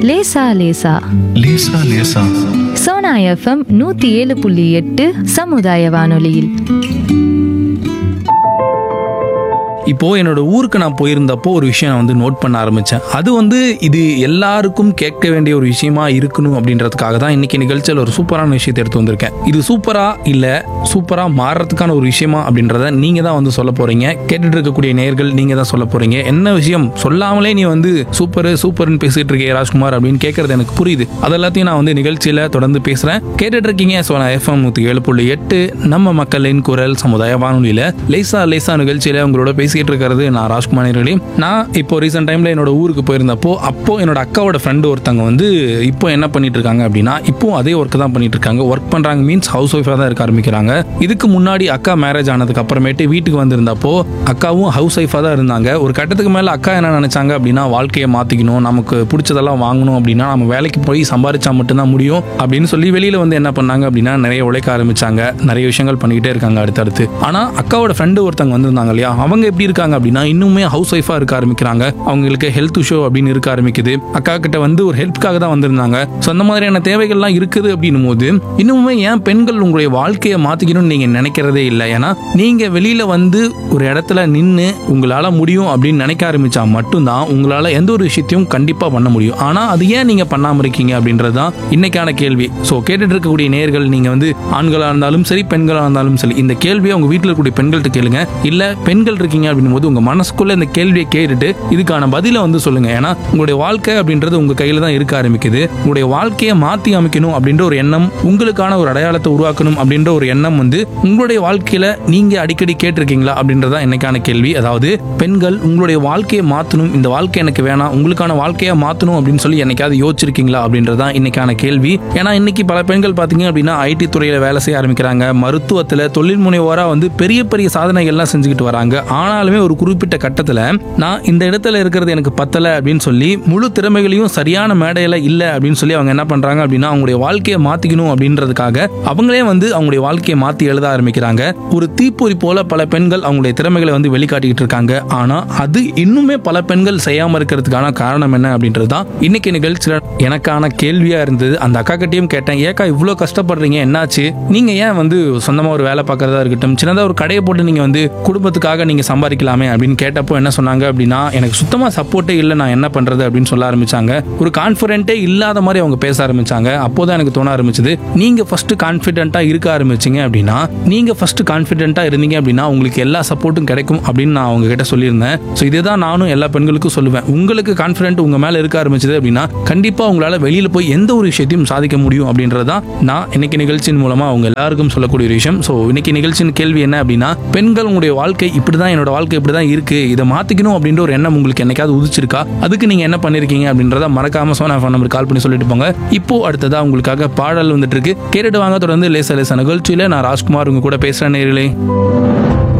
லேசா லேசா லேசா லேசா சோனா எஃப்எம் நூத்தி ஏழு புள்ளி எட்டு சமுதாய வானொலியில் இப்போ என்னோட ஊருக்கு நான் போயிருந்தப்போ ஒரு விஷயம் நான் வந்து நோட் பண்ண ஆரம்பிச்சேன் அது வந்து இது எல்லாருக்கும் கேட்க வேண்டிய ஒரு விஷயமா இருக்கணும் அப்படின்றதுக்காக தான் இன்னைக்கு நிகழ்ச்சியில் ஒரு சூப்பரான விஷயத்தை எடுத்து வந்திருக்கேன் இது சூப்பரா இல்ல சூப்பரா மாறுறதுக்கான ஒரு விஷயமா அப்படின்றத நீங்க தான் வந்து சொல்ல போறீங்க கேட்டுட்டு இருக்கக்கூடிய நேர்கள் நீங்க தான் சொல்ல போறீங்க என்ன விஷயம் சொல்லாமலே நீ வந்து சூப்பர் சூப்பர்னு பேசிட்டு இருக்கே ராஜ்குமார் அப்படின்னு கேட்கறது எனக்கு புரியுது அது எல்லாத்தையும் நான் வந்து நிகழ்ச்சியில தொடர்ந்து பேசுறேன் கேட்டுட்டு இருக்கீங்க ஸோ நான் எஃப்எம் நூத்தி ஏழு புள்ளி எட்டு நம்ம மக்களின் குரல் சமுதாய வானொலியில லேசா லேசா நிகழ்ச்சியில உங்களோட பேசிட்டு இருக்கிறது நான் ராஜ்குமார் நேர்களே நான் இப்போ ரீசெண்ட் டைம்ல என்னோட ஊருக்கு போயிருந்தப்போ அப்போ என்னோட அக்காவோட ஃப்ரெண்டு ஒருத்தவங்க வந்து இப்போ என்ன பண்ணிட்டு இருக்காங்க அப்படின்னா இப்போ அதே ஒர்க் தான் பண்ணிட்டு இருக்காங்க ஒர்க் பண்றாங்க மீன்ஸ் ஹவுஸ் ஒய்ஃபாக தான் இருக்க ஆரம்பிக்கிறாங்க இதுக்கு முன்னாடி அக்கா மேரேஜ் ஆனதுக்கு அப்புறமேட்டு வீட்டுக்கு வந்திருந்தப்போ அக்காவும் ஹவுஸ் ஒய்ஃபாக தான் இருந்தாங்க ஒரு கட்டத்துக்கு மேல அக்கா என்ன நினைச்சாங்க அப்படின்னா வாழ்க்கையை மாத்திக்கணும் நமக்கு பிடிச்சதெல்லாம் வாங்கணும் அப்படின்னா நம்ம வேலைக்கு போய் சம்பாரிச்சா மட்டும்தான் முடியும் அப்படின்னு சொல்லி வெளியில வந்து என்ன பண்ணாங்க அப்படின்னா நிறைய உழைக்க ஆரம்பிச்சாங்க நிறைய விஷயங்கள் பண்ணிக்கிட்டே இருக்காங்க அடுத்தடுத்து ஆனா அக்காவோட ஃப்ரெண்டு ஒருத்தவங்க வந்திருந்தாங்க இல்லையா அவங்க எப்படி இருக்காங்க அப்படின்னா இன்னுமே ஹவுஸ் ஒய்ஃபா இருக்க ஆரம்பிக்கிறாங்க அவங்களுக்கு ஹெல்த் இஷ்யூ அப்படின்னு இருக்க ஆரம்பிக்குது அக்கா கிட்ட வந்து ஒரு ஹெல்ப்காக தான் வந்திருந்தாங்க ஸோ அந்த மாதிரியான தேவைகள்லாம் இருக்குது அப்படின்னும் போது இன்னுமே ஏன் பெண்கள் உங்களுடைய வாழ்க்கையை மாத்திக்கணும்னு நீங்க நினைக்கிறதே இல்லை ஏன்னா நீங்க வெளியில வந்து ஒரு இடத்துல நின்று உங்களால முடியும் அப்படின்னு நினைக்க ஆரம்பிச்சா மட்டும்தான் உங்களால எந்த ஒரு விஷயத்தையும் கண்டிப்பா பண்ண முடியும் ஆனா அது ஏன் நீங்க பண்ணாம இருக்கீங்க அப்படின்றது தான் இன்னைக்கான கேள்வி ஸோ கேட்டுட்டு இருக்கக்கூடிய நேர்கள் நீங்க வந்து ஆண்களா இருந்தாலும் சரி பெண்களா இருந்தாலும் சரி இந்த கேள்வியை உங்க வீட்டில் இருக்கக்கூடிய பெண்கள்கிட்ட கேளுங்க இல்ல பெண்கள் இருக்கீங்க அப்படின்னும் போது உங்க மனசுக்குள்ள இந்த கேள்வியை கேட்டுட்டு இதுக்கான பதிலை வந்து சொல்லுங்க ஏன்னா உங்களுடைய வாழ்க்கை அப்படின்றது உங்க கையில தான் இருக்க ஆரம்பிக்குது உங்களுடைய வாழ்க்கையை மாத்தி அமைக்கணும் அப்படின்ற ஒரு எண்ணம் உங்களுக்கான ஒரு அடையாளத்தை உருவாக்கணும் அப்படின்ற ஒரு எண்ணம் வந்து உங்களுடைய வாழ்க்கையில நீங்க அடிக்கடி கேட்டிருக்கீங்களா அப்படின்றதா இன்னைக்கான கேள்வி அதாவது பெண்கள் உங்களுடைய வாழ்க்கையை மாத்தணும் இந்த வாழ்க்கை எனக்கு வேணாம் உங்களுக்கான வாழ்க்கையை மாத்தணும் அப்படின்னு சொல்லி என்னைக்காவது யோசிச்சிருக்கீங்களா அப்படின்றதான் இன்னைக்கான கேள்வி ஏன்னா இன்னைக்கு பல பெண்கள் பாத்தீங்க அப்படின்னா ஐடி துறையில வேலை செய்ய ஆரம்பிக்கிறாங்க மருத்துவத்துல தொழில் முனைவோரா வந்து பெரிய பெரிய சாதனைகள்லாம் செஞ்சுக்கிட்டு வராங்க ஆனாலுமே ஒரு குறிப்பிட்ட கட்டத்துல நான் இந்த இடத்துல இருக்கிறது எனக்கு பத்தல அப்படின்னு சொல்லி முழு திறமைகளையும் சரியான மேடையில இல்ல அப்படின்னு சொல்லி அவங்க என்ன பண்றாங்க அப்படின்னா அவங்களுடைய வாழ்க்கையை மாத்திக்கணும் அப்படின்றதுக்காக அவங்களே வந்து அவங்களுடைய வாழ்க்கையை மாத்தி எழுத ஆரம்பிக்கிறாங்க ஒரு தீப்பொறி போல பல பெண்கள் அவங்களுடைய திறமைகளை வந்து வெளிக்காட்டிக்கிட்டு இருக்காங்க ஆனா அது இன்னுமே பல பெண்கள் செய்யாம இருக்கிறதுக்கான காரணம் என்ன அப்படின்றது தான் இன்னைக்கு நிகழ்ச்சியில எனக்கான கேள்வியா இருந்தது அந்த அக்கா கிட்டயும் கேட்டேன் ஏக்கா இவ்வளோ கஷ்டப்படுறீங்க என்னாச்சு நீங்க ஏன் வந்து சொந்தமா ஒரு வேலை பார்க்கறதா இருக்கட்டும் சின்னதா ஒரு கடையை போட்டு நீங்க வந்து குடும்பத்துக்காக நீங்க சம்பாதிக்கலாமே அப்படின்னு கேட்டப்போ என்ன சொன்னாங்க அப்படின்னா எனக்கு சுத்தமா சப்போர்ட்டே இல்லை நான் என்ன பண்றது அப்படின்னு சொல்ல ஆரம்பிச்சாங்க ஒரு கான்ஃபிடென்ட்டே இல்லாத மாதிரி அவங்க பேச ஆரம்பிச்சாங்க அப்போதான் எனக்கு தோண ஆரம்பிச்சது நீங்க ஃபர்ஸ்ட் கான்ஃபிடென்ட்டா இருக்க ஆரம்பிச்சீங்க அப்படின்னா நீங்க ஃபர்ஸ்ட் கான்ஃபிடென்ட்டா இருந்தீங்க அப்படின்னா உங்களுக்கு எல்லா சப்போர்ட்டும் கிடைக்கும் அப்படின்னு நான் அவங்க கிட்ட சொல்லியிருந்தேன் ஸோ இதே தான் நானும் எல்லா பெண்களுக்கும் சொல்லுவேன் உங்களுக்கு கான்ஃபிடென்ட் உங்க மேல இருக்க ஆரம்பிச்சது அப்படின்னா கண்டிப்பா உங்களால வெளியில போய் எந்த ஒரு விஷயத்தையும் சாதிக்க முடியும் அப்படின்றதான் நான் இன்னைக்கு நிகழ்ச்சியின் மூலமா அவங்க எல்லாருக்கும் சொல்லக்கூடிய ஒரு விஷயம் ஸோ இன்னைக்கு நிகழ்ச்சியின் கேள்வி என்ன அப்படின்னா பெண்கள் உங்களுடைய வாழ்க்கை இப்படிதான் என்னோட வாழ்க்கை இப்படிதான் இருக்கு இதை மாத்திக்கணும் அப்படின்ற ஒரு எண்ணம் உங்களுக்கு என்னைக்காவது உதிச்சிருக்கா அதுக்கு நீங்க என்ன பண்ணிருக்கீங்க அப்படின்றத மறக்காம சோனா ஃபோன் நம்பர் கால் பண்ணி சொல்லிட்டு போங்க இப்போ அடுத்ததா உங்களுக்காக பாடல் வந்துட்டு இருக்கு கேட்டுட்டு வாங்க தொடர்ந்து லேச லேச நிகழ்ச்சியில நான் ராஜ்குமார் உங்க கூட பேசுறேன் நேர்களே